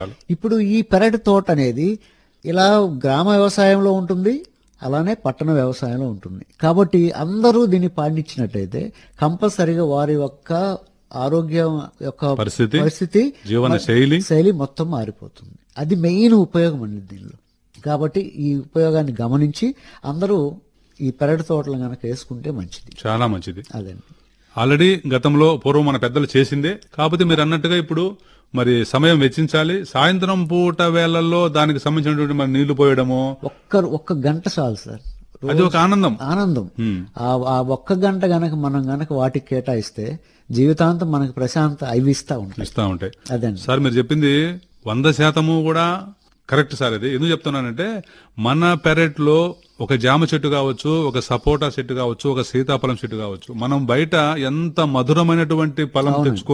ఇప్పుడు ఈ పెరటి తోట అనేది ఇలా గ్రామ వ్యవసాయంలో ఉంటుంది అలానే పట్టణ వ్యవసాయంలో ఉంటుంది కాబట్టి అందరూ దీన్ని పాటించినట్టయితే కంపల్సరిగా వారి యొక్క ఆరోగ్యం యొక్క పరిస్థితి, పరిస్థితి జీవన శైలి శైలి మొత్తం మారిపోతుంది అది మెయిన్ ఉపయోగం అండి దీనిలో కాబట్టి ఈ ఉపయోగాన్ని గమనించి అందరూ ఈ పెరటి తోటలు గనక వేసుకుంటే మంచిది చాలా మంచిది అదండి ఆల్రెడీ గతంలో పూర్వం మన పెద్దలు చేసిందే కాకపోతే మీరు అన్నట్టుగా ఇప్పుడు మరి సమయం వెచ్చించాలి సాయంత్రం పూట వేళల్లో దానికి సంబంధించినటువంటి మరి నీళ్లు పోయడము ఒక్క ఒక్క గంట చాలు సార్ అది ఒక ఆనందం ఆనందం ఉమ్. ఆ ఆ ఒక్క గంట గనక మనం గనక వాటికి కేటాయిస్తే జీవితాంతం మనకు ప్రశాంత అవిస్తా ఉంటాయి ఇస్తా ఉంటాయి అదండి సార్ మీరు చెప్పింది వంద శాతము కూడా కరెక్ట్ సార్ ఇది ఎందుకు చెప్తున్నానంటే మన పెరట్లో ఒక జామ చెట్టు కావచ్చు ఒక సపోటా చెట్టు కావచ్చు ఒక సీతాఫలం చెట్టు కావచ్చు మనం బయట ఎంత మధురమైనటువంటి ఫలం తెచ్చుకో